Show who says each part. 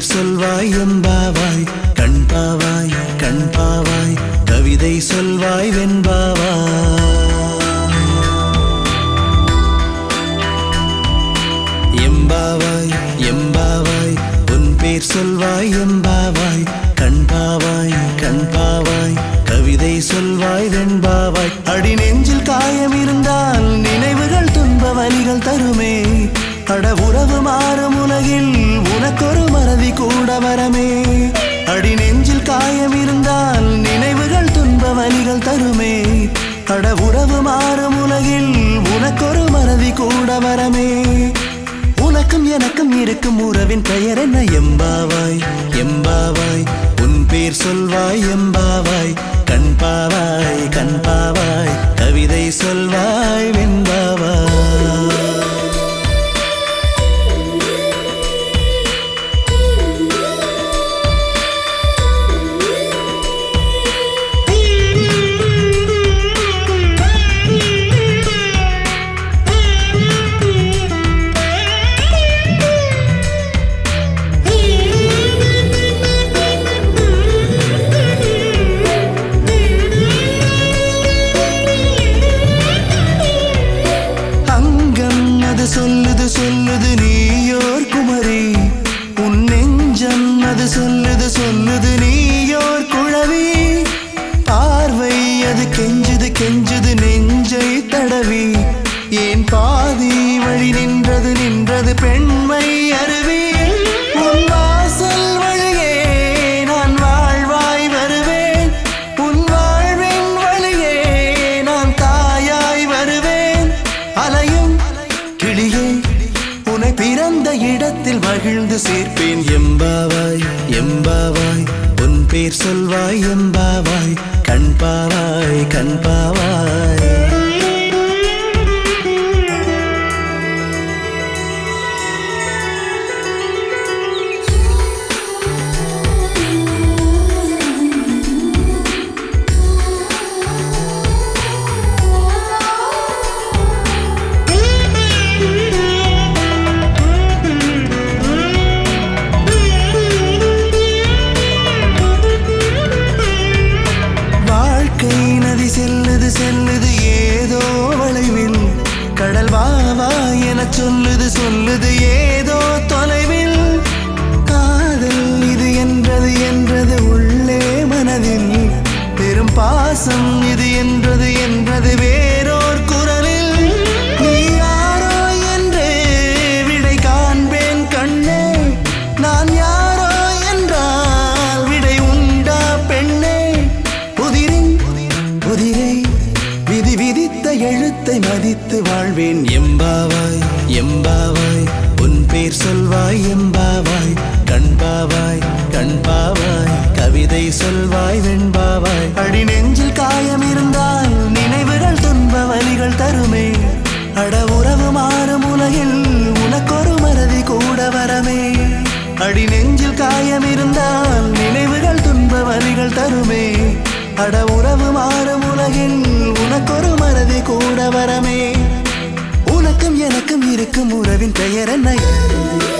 Speaker 1: பேர் சொல்வாய் எம்பாவாய் கண்பாவாய் கண்பாவாய் கவிதை சொல்வாய் வெண்பாவாய் எம்பாவாய் எம்பாவாய் உன் பேர் சொல்வாய் எம்பாவாய் கண்பாவாய் கண்பாவாய் கவிதை சொல்வாய் வெண்பாவாய் அடி நெஞ்சில் காயம் இருந்தால் நினைவுகள் துன்ப வலிகள் தருமே அட உறவு மாறும் உலகில் உனக்கொரு மறதி கூட வரமே அடி நெஞ்சில் காயம் இருந்தால் நினைவுகள் துன்ப வலிகள் தருமே அட உறவு மாறும் உலகில் உனக்கொரு மறதி கூட வரமே உனக்கும் எனக்கும் இருக்கும் உறவின் பெயர் என்ன எம்பாவாய் எம்பாவாய் உன் பேர் சொல்வாய் எம்பாவாய் கண்பாவாய் கண்பாவாய் கவிதை சொல்வாய் வெண்பாவாய் அங்கம் அது சொல்லுது சொல்லுது நீயோர் குமரி உன் நெஞ்சம் அது சொல்லுது சொல்லுது நீயோர் குழவி பார்வை அது கெஞ்சுது கெஞ்சுது நெஞ்சை தடவி ஏன் பாதி வழி நின்றது நின்றது பெண்மை அருவி உன் வாசல் வழியே நான் வாழ்வாய் வருவேன் உன் வாழ்வின் வழியே நான் தாயாய் வருவேன் அலையும் கிளியே உன்னை பிறந்த இடத்தில் மகிழ்ந்து சேர்ப்பேன் எம்பாவாய் எம்பாவாய் உன் பேர் சொல்வாய் எம்பாவாய் கண்பாவாய் கண்பாவாய் வாழ்க்கை நதி செல்லுது செல்லுது ஏதோ வளைவில் கடல் வா வா என சொல்லுது சொல்லுது ஏதோ தொலைவில் காதல் இது என்றது என்றது உள்ளே மனதில் பெரும் பாசம் இது என்றது என்றது வேறோர் குரலில் நீ யாரோ என்றே விடை காண்பேன் கண்ணே நான் யாரோ என்றால் விடை உண்டா பெண்ணே புதிரின் புதிரை விதி விதித்த எழுத்தை மதித்து வாழ்வேன் எம்பாவாய் எம்பாவாய் உன் பேர் சொல்வாய் எம்பாவாய் கண்பாவாய் கண்பாவாய் கவிதை சொல்வாய் வெண்பாவாய் அடி நெஞ்சில் காயம் இருந்தால் நினைவுகள் துன்ப வலிகள் தருமே அட உறவு மாறும் உலகில் உனக்கொரு மறதி கூட வரமே அடி நெஞ்சில் காயம் இருந்தால் நினைவுகள் துன்ப வலிகள் தருமே அட உறவு மாறும் உலகில் உனக்கொரு மறதி கூட வரமே உனக்கும் எனக்கும் இருக்கும் உறவின் பெயர் என்ன